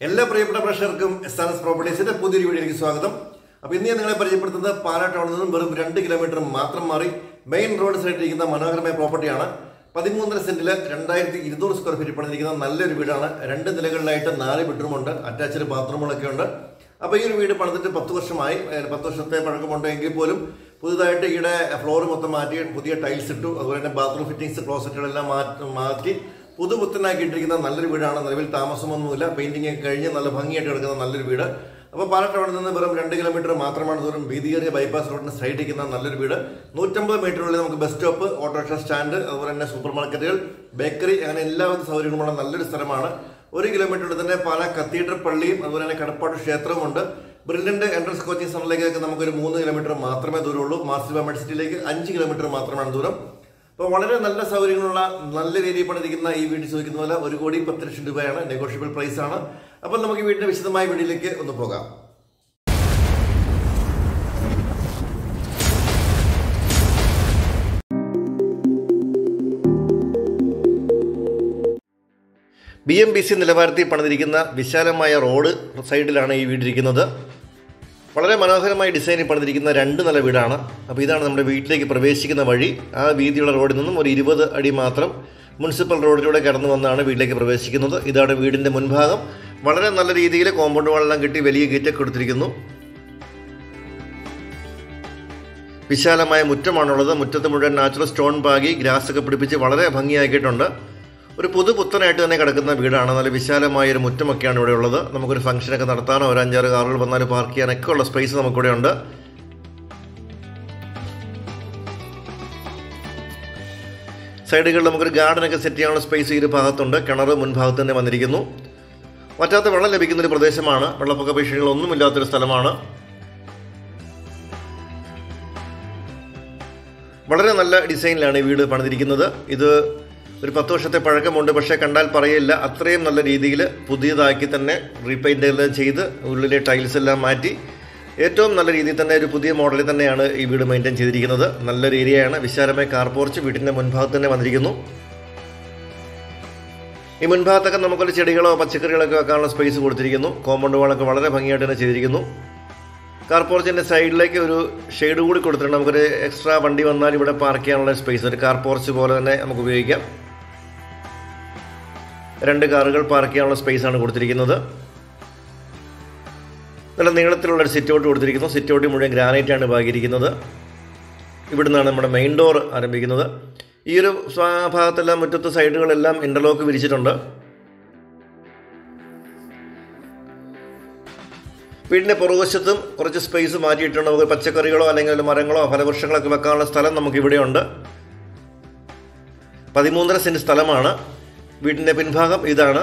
എല്ലാ പ്രിയപ്പെട്ട പ്രേക്ഷകർക്കും എസ് ആർ എസ് പ്രോപ്പർട്ടീസിന്റെ പുതിയൊരു വീഡിയോയിലേക്ക് സ്വാഗതം അപ്പോൾ ഇന്ന് ഞാൻ നിങ്ങളെ പരിചയപ്പെടുത്തുന്നത് പാലാ ടൗണിൽ നിന്നും വെറും രണ്ട് കിലോമീറ്റർ മാത്രം മാറി മെയിൻ റോഡ് സൈഡിലിരിക്കുന്ന മനോഹരമായ പ്രോപ്പർട്ടിയാണ് പതിമൂന്നര സെന്റിൽ രണ്ടായിരത്തി ഇരുന്നൂറ് സ്ക്വയർ ഫീറ്റ് പണിതിരിക്കുന്ന നല്ലൊരു വീടാണ് രണ്ട് നിലകളിലായിട്ട് നാല് ബെഡ്റൂം ഉണ്ട് അറ്റാച്ച്ഡ് ബാത്റൂമുകളൊക്കെ ഉണ്ട് അപ്പോൾ ഈ ഒരു വീട് പണിതിട്ട് പത്ത് വർഷമായി ഏഹ് പത്ത് വർഷത്തെ പഴക്കമുണ്ട് എങ്കിൽ പോലും പുതുതായിട്ട് ഈടെ ഫ്ലോർ മൊത്തം മാറ്റി പുതിയ ടൈൽസ് ഇട്ടു അതുപോലെ തന്നെ ബാത്റൂം ഫിറ്റിംഗ്സ് ക്ലോസറ്റുകളെല്ലാം മാറ്റി മാറ്റി പുതുപുത്തനാക്കിയിട്ടിരിക്കുന്ന നല്ലൊരു വീടാണ് നിലവിൽ താമസമൊന്നുമില്ല പെയിന്റിംഗ് ഒക്കെ കഴിഞ്ഞ് നല്ല ഭംഗിയായിട്ട് കിടക്കുന്ന നല്ലൊരു വീട് അപ്പോൾ പാലക്കാട് അവിടെ നിന്ന് വെറും രണ്ട് കിലോമീറ്റർ മാത്രമാണ് ദൂരം വീതിയേറിയ ബൈപ്പാസ് റോഡിന് സൈഡിൽ ഇരിക്കുന്ന നല്ലൊരു വീട് നൂറ്റമ്പത് മീറ്ററുള്ളിൽ നമുക്ക് ബസ് സ്റ്റോപ്പ് ഓട്ടോറിക്ഷ സ്റ്റാൻഡ് അതുപോലെ തന്നെ സൂപ്പർ മാർക്കറ്റുകൾ ബേക്കറി അങ്ങനെ എല്ലാവിധ സൗകര്യങ്ങളുമുള്ള നല്ലൊരു സ്ഥലമാണ് ഒരു കിലോമീറ്ററിൽ തന്നെ പല കത്തീഡ്രൽ പള്ളിയും അതുപോലെ തന്നെ കടപ്പാട് ക്ഷേത്രവുമുണ്ട് ബ്രില്യൻ്റ് എൻട്രൻസ് കോച്ചിങ് സെന്ററിലേക്കൊക്കെ നമുക്കൊരു മൂന്ന് കിലോമീറ്റർ മാത്രമേ ദൂരമുള്ളൂ മാർസിബ മെഡിസിറ്റിയിലേക്ക് അഞ്ച് കിലോമീറ്റർ മാത്രമാണ് ദൂരം അപ്പോൾ വളരെ നല്ല സൗകര്യങ്ങളുള്ള നല്ല രീതിയിൽ പണിതിരിക്കുന്ന ഈ വീട് ചോദിക്കുന്ന പോലെ ഒരു കോടി പത്ത് ലക്ഷം രൂപയാണ് നെഗോഷ്യബിൾ പ്രൈസ് ആണ് അപ്പോൾ നമുക്ക് ഈ വീടിന്റെ വിശദമായ വീഡിയോയിലേക്ക് ഒന്ന് പോകാം ബി എം ബി സി നിലവാരത്തിൽ പണിതിരിക്കുന്ന വിശാലമായ റോഡ് സൈഡിലാണ് ഈ വീടിരിക്കുന്നത് വളരെ മനോഹരമായി ഡിസൈനിൽ പണിതിരിക്കുന്ന രണ്ട് നില വീടാണ് അപ്പോൾ ഇതാണ് നമ്മുടെ വീട്ടിലേക്ക് പ്രവേശിക്കുന്ന വഴി ആ വീതിയുള്ള റോഡിൽ നിന്നും ഒരു ഇരുപത് അടി മാത്രം മുനിസിപ്പൽ റോഡിലൂടെ കടന്നു വന്നാണ് വീട്ടിലേക്ക് പ്രവേശിക്കുന്നത് ഇതാണ് വീടിൻ്റെ മുൻഭാഗം വളരെ നല്ല രീതിയിൽ കോമ്പൗണ്ട് വാളെല്ലാം കെട്ടി വലിയ ഗേറ്റൊക്കെ കൊടുത്തിരിക്കുന്നു വിശാലമായ മുറ്റമാണുള്ളത് മുറ്റത്ത് മുഴുവൻ നാച്ചുറൽ സ്റ്റോൺ പാകി ഗ്രാസ് ഒക്കെ പിടിപ്പിച്ച് വളരെ ഭംഗിയാക്കിയിട്ടുണ്ട് ഒരു പുതുപുത്തനായിട്ട് തന്നെ കിടക്കുന്ന വീടാണ് നല്ല വിശാലമായ ഒരു മുറ്റമൊക്കെയാണ് ഇവിടെ ഉള്ളത് നമുക്കൊരു ഫംഗ്ഷനൊക്കെ നടത്താനോ ഒരു അഞ്ചാറ് കാറുകൾ വന്നാലും പാർക്ക് ചെയ്യാനൊക്കെ ഉള്ള സ്പേസ് നമുക്കിവിടെ ഉണ്ട് സൈഡുകളിൽ നമുക്കൊരു ഗാർഡനൊക്കെ സെറ്റ് ചെയ്യാനുള്ള സ്പേസ് ഈ ഒരു ഭാഗത്തുണ്ട് കിണർ മുൻഭാഗത്ത് തന്നെ വന്നിരിക്കുന്നു വറ്റാത്ത വെള്ളം ലഭിക്കുന്ന ഒരു പ്രദേശമാണ് വെള്ളപ്പൊക്ക ഭീഷണികളൊന്നുമില്ലാത്തൊരു സ്ഥലമാണ് വളരെ നല്ല ഡിസൈനിലാണ് ഈ വീട് പണിതിരിക്കുന്നത് ഇത് ഒരു പത്ത് വർഷത്തെ പഴക്കമുണ്ട് പക്ഷേ കണ്ടാൽ പറയില്ല അത്രയും നല്ല രീതിയിൽ പുതിയതാക്കി തന്നെ റീപെയിൻ്റ് എല്ലാം ചെയ്ത് ഉള്ളിലെ ടൈൽസ് എല്ലാം മാറ്റി ഏറ്റവും നല്ല രീതിയിൽ തന്നെ ഒരു പുതിയ മോഡലിൽ തന്നെയാണ് ഈ വീട് മെയിൻറ്റെയിൻ ചെയ്തിരിക്കുന്നത് നല്ലൊരു ഏരിയയാണ് വിശാലമായ കാർ പോർച്ച് വീടിൻ്റെ മുൻഭാഗത്ത് തന്നെ വന്നിരിക്കുന്നു ഈ മുൻഭാഗത്തൊക്കെ നമുക്കൊരു ചെടികളോ പച്ചക്കറികളൊക്കെ വെക്കാനുള്ള സ്പേസ് കൊടുത്തിരിക്കുന്നു കോമ്പൗണ്ട് വാളൊക്കെ വളരെ ഭംഗിയായിട്ട് തന്നെ ചെയ്തിരിക്കുന്നു കാർ പോർച്ചിൻ്റെ സൈഡിലേക്ക് ഒരു ഷെയ്ഡ് കൂടി കൊടുത്തിട്ടുണ്ട് നമുക്കൊരു എക്സ്ട്രാ വണ്ടി വന്നാൽ ഇവിടെ പാർക്ക് ചെയ്യാനുള്ള സ്പേസ് ഒരു കാർ പോർച്ച് പോലെ തന്നെ നമുക്ക് ഉപയോഗിക്കാം രണ്ട് കാറുകൾ പാർക്ക് ചെയ്യാനുള്ള സ്പേസ് ആണ് കൊടുത്തിരിക്കുന്നത് നല്ല നീളത്തിലുള്ള ഒരു സിറ്റ് ഔട്ട് കൊടുത്തിരിക്കുന്നു സിറ്റ് ഔട്ട് മുഴുവൻ ഗ്രാനൈറ്റ് ആണ് പാകിയിരിക്കുന്നത് ഇവിടുന്നാണ് നമ്മുടെ മെയിൻ ഡോർ ആരംഭിക്കുന്നത് ഈ ഒരു ഭാഗത്തെല്ലാം മുറ്റത്ത് സൈഡുകളെല്ലാം ഇൻ്റർലോക്ക് വിരിച്ചിട്ടുണ്ട് വീടിൻ്റെ പുറകുവശത്തും കുറച്ച് സ്പേസ് മാറ്റിയിട്ടുണ്ട് നമുക്ക് പച്ചക്കറികളോ അല്ലെങ്കിൽ മരങ്ങളോ ഫലവൃക്ഷങ്ങളൊക്കെ വെക്കാനുള്ള സ്ഥലം നമുക്ക് ഇവിടെയുണ്ട് പതിമൂന്നര സെൻറ്റ് സ്ഥലമാണ് വീടിൻ്റെ പിൻഭാഗം ഇതാണ്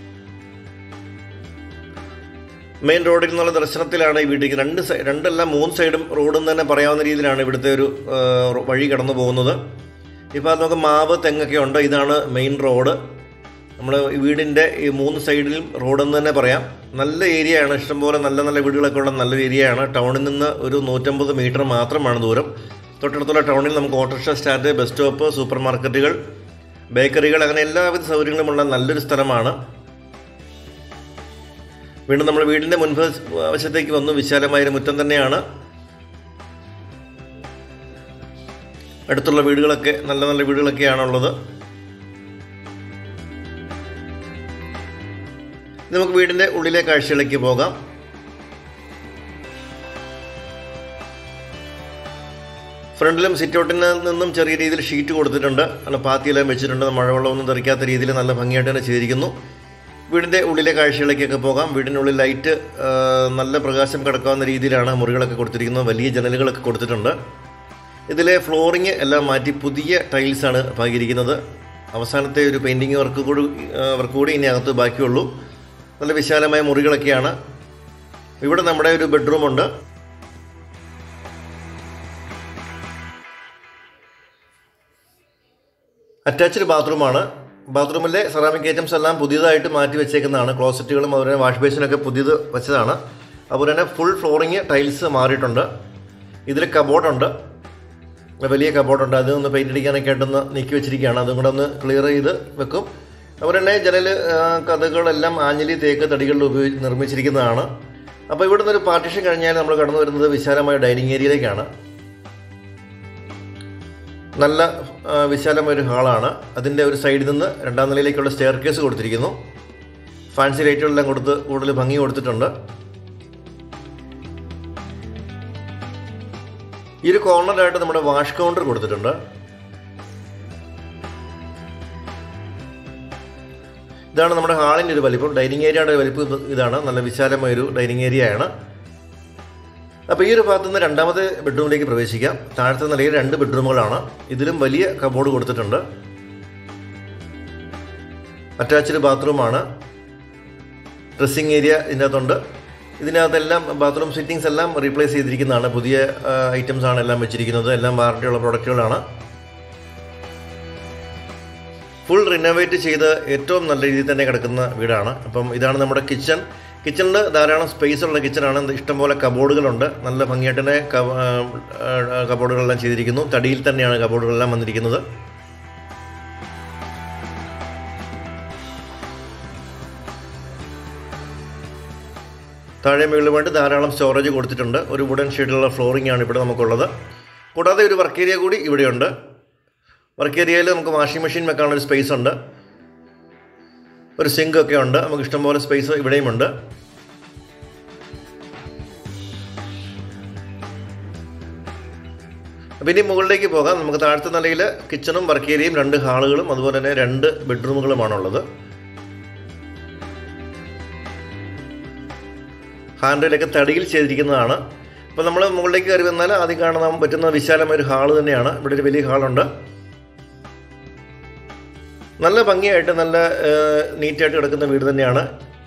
മെയിൻ റോഡിൽ നിന്നുള്ള ദർശനത്തിലാണ് ഈ വീട്ടിലേക്ക് രണ്ട് സൈ രണ്ടല്ല മൂന്ന് സൈഡും റോഡും തന്നെ പറയാവുന്ന രീതിയിലാണ് ഇവിടുത്തെ ഒരു വഴി കടന്നു പോകുന്നത് ഇപ്പോൾ അത് നമുക്ക് മാവ് തെങ്ങൊക്കെ ഉണ്ട് ഇതാണ് മെയിൻ റോഡ് നമ്മൾ ഈ വീടിൻ്റെ ഈ മൂന്ന് സൈഡിലും റോഡെന്ന് തന്നെ പറയാം നല്ല ഏരിയയാണ് ഇഷ്ടംപോലെ നല്ല നല്ല വീടുകളൊക്കെ ഉള്ള നല്ലൊരു ഏരിയയാണ് ടൗണിൽ നിന്ന് ഒരു നൂറ്റമ്പത് മീറ്റർ മാത്രമാണ് ദൂരം തൊട്ടടുത്തുള്ള ടൗണിൽ നമുക്ക് auto rickshaw stand bus stop super മാർക്കറ്റുകൾ ബേക്കറികൾ അങ്ങനെ എല്ലാവിധ സൗകര്യങ്ങളുമുള്ള നല്ലൊരു സ്ഥലമാണ് വീണ്ടും നമ്മൾ വീടിൻ്റെ മുൻവശത്തേക്ക് വന്നു വിശാലമായൊരു മുറ്റം തന്നെയാണ് അടുത്തുള്ള വീടുകളൊക്കെ നല്ല നല്ല വീടുകളൊക്കെയാണുള്ളത് നമുക്ക് വീടിൻ്റെ ഉള്ളിലെ കാഴ്ചകളിലേക്ക് പോകാം ഫ്രണ്ടിലും സിറ്റൗട്ടിന് നിന്നും ചെറിയ രീതിയിൽ ഷീറ്റ് കൊടുത്തിട്ടുണ്ട് നല്ല പാത്തിയെല്ലാം വെച്ചിട്ടുണ്ട് മഴവെള്ളമൊന്നും തെറിക്കാത്ത രീതിയിൽ നല്ല ഭംഗിയായിട്ട് തന്നെ ചെയ്തിരിക്കുന്നു വീടിൻ്റെ ഉള്ളിലെ കാഴ്ചകളിലേക്കൊക്കെ പോകാം വീടിൻ്റെ ഉള്ളിൽ ലൈറ്റ് നല്ല പ്രകാശം കിടക്കാവുന്ന രീതിയിലാണ് മുറികളൊക്കെ കൊടുത്തിരിക്കുന്നത് വലിയ ജനലുകളൊക്കെ കൊടുത്തിട്ടുണ്ട് ഇതിലെ ഫ്ലോറിങ് എല്ലാം മാറ്റി പുതിയ ടൈൽസാണ് പാകിയിരിക്കുന്നത് അവസാനത്തെ ഒരു പെയിൻറ്റിങ് വർക്ക് കൂടി വർക്ക് കൂടി ഇനി അകത്ത് ബാക്കിയുള്ളൂ നല്ല വിശാലമായ മുറികളൊക്കെയാണ് ഇവിടെ നമ്മുടെ ഒരു ബെഡ്റൂമുണ്ട് അറ്റാച്ച്ഡ് ബാത്റൂമാണ് ബാത്റൂമിലെ സെറാമിക് ഐറ്റംസ് എല്ലാം പുതിയതായിട്ട് മാറ്റി വെച്ചേക്കുന്നതാണ് ക്ലോസറ്റുകളും അതുപോലെ വാഷ് ബേസിനൊക്കെ പുതിയത് വെച്ചതാണ് അതുപോലെ തന്നെ ഫുൾ ഫ്ലോറിങ് ടൈൽസ് മാറിയിട്ടുണ്ട് ഇതിൽ കബോർഡുണ്ട് വലിയ കബോർഡുണ്ട് അത് ഒന്ന് പെയിൻ്റ് അടിക്കാനൊക്കെ ആയിട്ടൊന്ന് നീക്കി വെച്ചിരിക്കുകയാണ് അതും കൂടെ ഒന്ന് ക്ലിയർ ചെയ്ത് വെക്കും അതുപോലെ തന്നെ ജനൽ ആ, കഥകളെല്ലാം ആഞ്ഞിലി തേക്ക് തടികളിൽ ഉപയോഗിച്ച് നിർമ്മിച്ചിരിക്കുന്നതാണ് അപ്പോൾ ഇവിടുന്ന് ഒരു പാർട്ടീഷൻ കഴിഞ്ഞാൽ നമ്മൾ കടന്നു വരുന്നത് വിശാലമായ ഡൈനിങ് ഏരിയയിലേക്കാണ് നല്ല ആ, വിശാലമായ ഒരു ഹാളാണ് അതിൻ്റെ ഒരു സൈഡിൽ നിന്ന് രണ്ടാം നിലയിലേക്കുള്ള സ്റ്റെയർ കേസ് കൊടുത്തിരിക്കുന്നു ഫാൻസി ലൈറ്റുകളെല്ലാം കൊടുത്ത് കൂടുതൽ ഭംഗി കൊടുത്തിട്ടുണ്ട് ഈ ഒരു കോർണറായിട്ട് നമ്മുടെ വാഷ് കൗണ്ടർ കൊടുത്തിട്ടുണ്ട് ഇതാണ് നമ്മുടെ ഹാളിൻ്റെ ഒരു വലിപ്പം ഡൈനിങ് ഏരിയയുടെ വലിപ്പം ഇത് ഇതാണ് നല്ല വിശാലമായ ഒരു ഡൈനിങ് ഏരിയ ആണ് അപ്പോൾ ഈ ഒരു ഭാഗത്തു നിന്ന് രണ്ടാമത്തെ ബെഡ്റൂമിലേക്ക് പ്രവേശിക്കാം താഴത്തെ നിലയിൽ രണ്ട് ബെഡ്റൂമുകളാണ് ഇതിലും വലിയ കബോർഡ് കൊടുത്തിട്ടുണ്ട് അറ്റാച്ച്ഡ് ബാത്റൂമാണ് ഡ്രസ്സിങ് ഏരിയ ഇതിനകത്തുണ്ട് ഇതിനകത്തെല്ലാം ബാത്റൂം സിറ്റിങ്സ് എല്ലാം റീപ്ലേസ് ചെയ്തിരിക്കുന്നതാണ് പുതിയ ഐറ്റംസ് ആണ് എല്ലാം വെച്ചിരിക്കുന്നത് എല്ലാം വാറണ്ടിയുള്ള പ്രൊഡക്റ്റുകളാണ് ഫുൾ റിനോവേറ്റ് ചെയ്ത് ഏറ്റവും നല്ല രീതിയിൽ തന്നെ കിടക്കുന്ന വീടാണ് അപ്പം ഇതാണ് നമ്മുടെ കിച്ചൺ കിച്ചണിൽ ധാരാളം സ്പേസ് ഉള്ള കിച്ചണാണ് ഇഷ്ടംപോലെ കബോർഡുകളുണ്ട് നല്ല ഭംഗിയായിട്ട് തന്നെ കബ- ആ, ആ, കബോർഡുകളെല്ലാം ചെയ്തിരിക്കുന്നു തടിയിൽ തന്നെയാണ് കബോർഡുകളെല്ലാം വന്നിരിക്കുന്നത് താഴെ മുകളിലുമായിട്ട് ധാരാളം സ്റ്റോറേജ് കൊടുത്തിട്ടുണ്ട് ഒരു വുഡൻ ഷീറ്റുള്ള ഫ്ലോറിംഗ് ആണ് ഇവിടെ നമുക്കുള്ളത് കൂടാതെ ഒരു വർക്ക് ഏരിയ കൂടി ഇവിടെയുണ്ട് വർക്ക് ഏരിയയിൽ നമുക്ക് വാഷിംഗ് മെഷീൻ വെക്കാനുള്ള ഒരു സ്പേസ് ഉണ്ട് ഒരു സിങ്ക് ഒക്കെ ഉണ്ട് നമുക്ക് ഇഷ്ടംപോലെ സ്പേസ് ഇവിടെയും ഉണ്ട് അപ്പം ഇനി മുകളിലേക്ക് പോകാം നമുക്ക് താഴത്തെ നിലയിൽ കിച്ചണും വർക്ക് ഏരിയയും രണ്ട് ഹാളുകളും അതുപോലെ തന്നെ രണ്ട് ബെഡ്റൂമുകളുമാണുള്ളത് ഹാൻഡിലൊക്കെ തടിയിൽ ചെയ്തിരിക്കുന്നതാണ് അപ്പോൾ നമ്മൾ മുകളിലേക്ക് കയറി വന്നാൽ ആദ്യം കാണാൻ പറ്റുന്ന വിശാലമായ ഒരു ഹാള് തന്നെയാണ് ഇവിടെ ഒരു വലിയ ഹാളുണ്ട് നല്ല ഭംഗിയായിട്ട് നല്ല നീറ്റായിട്ട് കിടക്കുന്ന വീട് തന്നെയാണ്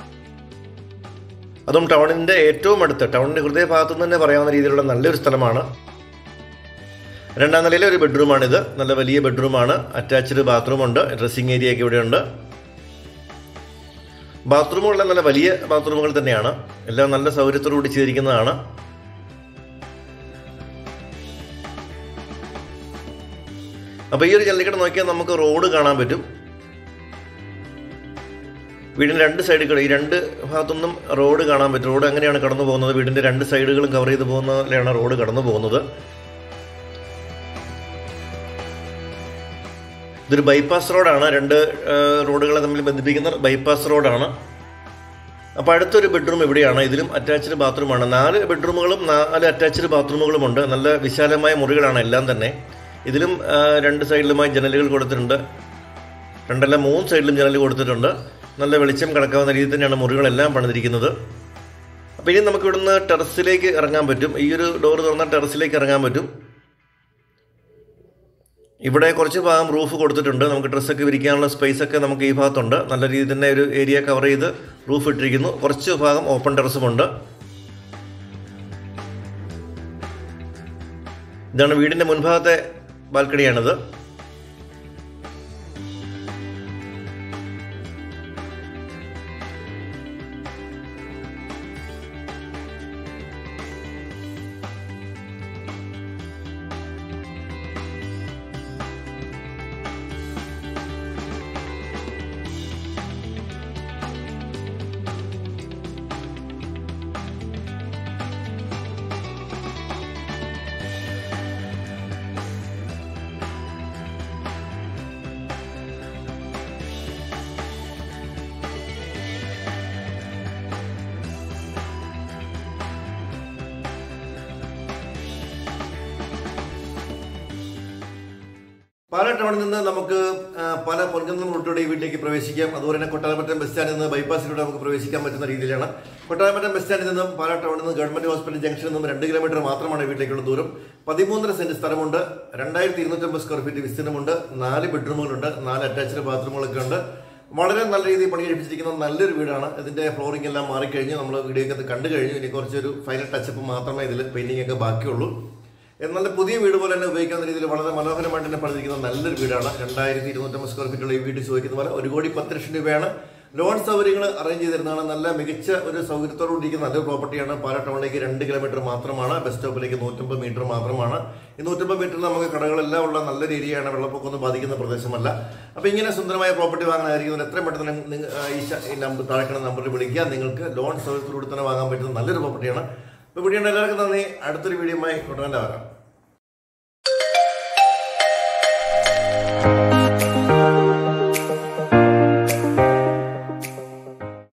അതും ടൗണിൻ്റെ ഏറ്റവും അടുത്ത് ടൗണിൻ്റെ ഹൃദയഭാഗത്തു നിന്ന് തന്നെ പറയാവുന്ന രീതിയിലുള്ള നല്ലൊരു സ്ഥലമാണ് രണ്ടാം നിലയിലെ ഒരു ബെഡ്റൂമാണിത് നല്ല വലിയ ബെഡ്റൂമാണ് അറ്റാച്ച്ഡ് ബാത്റൂമുണ്ട് ഡ്രസ്സിങ് ഏരിയ ഒക്കെ ഇവിടെയുണ്ട് ബാത്റൂമുകളെല്ലാം നല്ല വലിയ ബാത്റൂമുകൾ തന്നെയാണ് എല്ലാം നല്ല സൗകര്യത്തോടുകൂടി ചെയ്തിരിക്കുന്നതാണ് അപ്പോൾ ഈ ഒരു ജല്ലിക്കട നോക്കിയാൽ നമുക്ക് റോഡ് കാണാൻ പറ്റും വീടിൻ്റെ രണ്ട് സൈഡുകൾ ഈ രണ്ട് ഭാഗത്തുനിന്നും റോഡ് കാണാൻ പറ്റും റോഡ് എങ്ങനെയാണ് കടന്നു പോകുന്നത് വീടിൻ്റെ രണ്ട് സൈഡുകളും കവർ ചെയ്ത് പോകുന്നതിലാണ് റോഡ് കടന്നു പോകുന്നത് ഇതൊരു ബൈപ്പാസ് റോഡാണ് രണ്ട് ആ, റോഡുകളെ തമ്മിൽ ബന്ധിപ്പിക്കുന്ന ബൈപ്പാസ് റോഡാണ് അപ്പോൾ അടുത്തൊരു ബെഡ്റൂം ഇവിടെയാണ് ഇതിലും അറ്റാച്ച്ഡ് ബാത്റൂമാണ് നാല് ബെഡ്റൂമുകളും നാല് അറ്റാച്ച്ഡ് ബാത്റൂമുകളും ഉണ്ട് നല്ല വിശാലമായ മുറികളാണ് എല്ലാം തന്നെ ഇതിലും ആ, രണ്ട് സൈഡിലുമായി ജനലുകൾ കൊടുത്തിട്ടുണ്ട് രണ്ടല്ല മൂന്ന് സൈഡിലും ജനൽ കൊടുത്തിട്ടുണ്ട് നല്ല വെളിച്ചം കിടക്കാവുന്ന രീതിയിൽ തന്നെയാണ് മുറികളെല്ലാം പണിതിരിക്കുന്നത് അപ്പോൾ ഇനി നമുക്ക് ഇവിടുന്ന് ടെറസിലേക്ക് ഇറങ്ങാൻ പറ്റും ഈ ഒരു ഡോർ തുറന്നാൽ ടെറസിലേക്ക് ഇറങ്ങാൻ പറ്റും ഇവിടെ കുറച്ച് ഭാഗം റൂഫ് കൊടുത്തിട്ടുണ്ട് നമുക്ക് ഡ്രസ്സൊക്കെ വിരിക്കാനുള്ള സ്പേസ് ഒക്കെ നമുക്ക് ഈ ഭാഗത്തുണ്ട് നല്ല രീതിയിൽ തന്നെ ഒരു ഏരിയ കവർ ചെയ്ത് റൂഫ് ഇട്ടിരിക്കുന്നു കുറച്ച് ഭാഗം ഓപ്പൺ ടെറസുമുണ്ട് ഇതാണ് വീടിൻ്റെ മുൻഭാഗത്തെ ബാൽക്കണിയാണിത് പാലാ ടൗണിൽ നിന്ന് നമുക്ക് ആ, പല പൊൻകുന്നം റൂട്ടിലൂടെ ഈ വീട്ടിലേക്ക് പ്രവേശിക്കാം അതുപോലെ തന്നെ കൊട്ടാരമറ്റം ബസ് സ്റ്റാൻഡിൽ നിന്ന് ബൈപ്പാസിലൂടെ നമുക്ക് പ്രവേശിക്കാൻ പറ്റുന്ന രീതിയിലാണ് കൊട്ടാരമറ്റം ബസ് സ്റ്റാൻഡിൽ നിന്നും പാലാ ടൗണിൽ നിന്ന് ഗവൺമെന്റ് ഹോസ്പിറ്റൽ ജംഗ്ഷനിൽ നിന്നും രണ്ട് കിലോമീറ്റർ മാത്രമാണ് ഈ വീട്ടിലേക്കുള്ള ദൂരം പതിമൂന്നര സെന്റ് സ്ഥലമുണ്ട് രണ്ടായിരത്തി ഇരുന്നൂറ്റമ്പത് സ്ക്വയർ ഫീറ്റ് വിസ്തീർണമുണ്ട് നാല് ബെഡ്റൂമുകളുണ്ട് നാല് അറ്റാച്ച്ഡ് ബാത്റൂമുകളൊക്കെ ഉണ്ട് വളരെ നല്ല രീതിയിൽ പണി കഴിപ്പിച്ചിരിക്കുന്ന നല്ലൊരു വീടാണ് ഇതിന്റെ ഫ്ലോറിംഗ് എല്ലാം മാറിക്കഴിഞ്ഞു നമ്മൾ വീഡിയോ ഒക്കെ കണ്ടു കഴിഞ്ഞു ഇനി കുറച്ചൊരു ഫൈനൽ ടച്ചപ്പ് മാത്രമേ ഇതിൽ പെയിന്റിംഗ് ഒക്കെ ബാക്കിയുള്ളൂ എന്നാൽ പുതിയ വീട് പോലെ തന്നെ ഉപയോഗിക്കാവുന്ന രീതിയിൽ വളരെ മനോഹരമായിട്ട് തന്നെ പണിതിരിക്കുന്ന നല്ലൊരു വീടാണ് രണ്ടായിരത്തി ഇരുന്നൂറ്റമ്പത് സ്ക്വയർ ഫീറ്റുള്ള ഈ വീട് ചോദിക്കുന്ന പോലെ ഒരു കോടി പത്ത് ലക്ഷം രൂപയാണ് ലോൺ സൗകര്യങ്ങൾ അറേഞ്ച് ചെയ്ത് തരുന്നതാണ് നല്ല മികച്ച ഒരു സൗകര്യത്തോടു ഇരിക്കുന്ന നല്ലൊരു പ്രോപ്പർട്ടിയാണ് പാല ടൗണിലേക്ക് രണ്ട് കിലോമീറ്റർ മാത്രമാണ് ബസ് സ്റ്റോപ്പിലേക്ക് നൂറ്റമ്പത് മീറ്റർ മാത്രമാണ് ഈ നൂറ്റമ്പത് മീറ്ററിൽ നമുക്ക് കടകളെല്ലാം ഉള്ള നല്ലൊരു ഏരിയയാണ് വെള്ളപ്പൊക്കമൊന്നും ബാധിക്കുന്ന പ്രദേശമല്ല അപ്പോൾ ഇങ്ങനെ സുന്ദരമായ പ്രോപ്പർട്ടി വാങ്ങാനായിരിക്കും എത്രയും പെട്ടെന്ന് നിങ്ങൾ- നിങ്ങൾ ഈ ശ- ഈ നമ്പർ താഴെക്കണ നമ്പറിൽ വിളിക്കുക നിങ്ങൾക്ക് ലോൺ സൗകര്യത്തിലൂടെ തന്നെ വാങ്ങാൻ പറ്റുന്ന നല്ലൊരു പ്രോപ്പർട്ടിയാണ് അപ്പോൾ വീഡിയോ എല്ലാവർക്കും നന്ദി അടുത്തൊരു വീഡിയോയുമായി ഉടനെ വരാം